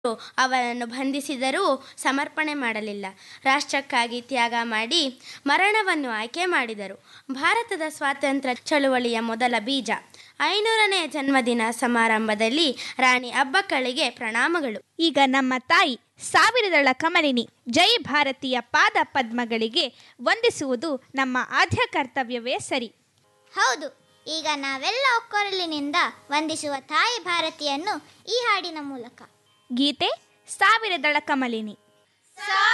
ಅವರನ್ನು ಬಂಧಿಸಿದರೂ ಸಮರ್ಪಣೆ ಮಾಡಲಿಲ್ಲ ರಾಷ್ಟ್ರಕ್ಕಾಗಿ ತ್ಯಾಗ ಮಾಡಿ ಮರಣವನ್ನು ಆಯ್ಕೆ ಮಾಡಿದರು ಭಾರತದ ಸ್ವಾತಂತ್ರ್ಯ ಚಳುವಳಿಯ ಮೊದಲ ಬೀಜ ಐನೂರನೇ ಜನ್ಮದಿನ ಸಮಾರಂಭದಲ್ಲಿ ರಾಣಿ ಅಬ್ಬಕ್ಕಳಿಗೆ ಪ್ರಣಾಮಗಳು ಈಗ ನಮ್ಮ ತಾಯಿ ಸಾವಿರದಳ ಕಮಲಿನಿ ಜೈ ಭಾರತೀಯ ಪಾದ ಪದ್ಮಗಳಿಗೆ ವಂದಿಸುವುದು ನಮ್ಮ ಆದ್ಯ ಕರ್ತವ್ಯವೇ ಸರಿ ಹೌದು ಈಗ ನಾವೆಲ್ಲ ಒಕ್ಕೊರಲಿನಿಂದ ವಂದಿಸುವ ತಾಯಿ ಭಾರತಿಯನ್ನು ಈ ಹಾಡಿನ ಮೂಲಕ ಗೀತೆ ಸಾವಿರದಳ ಕಮಲಿನಿ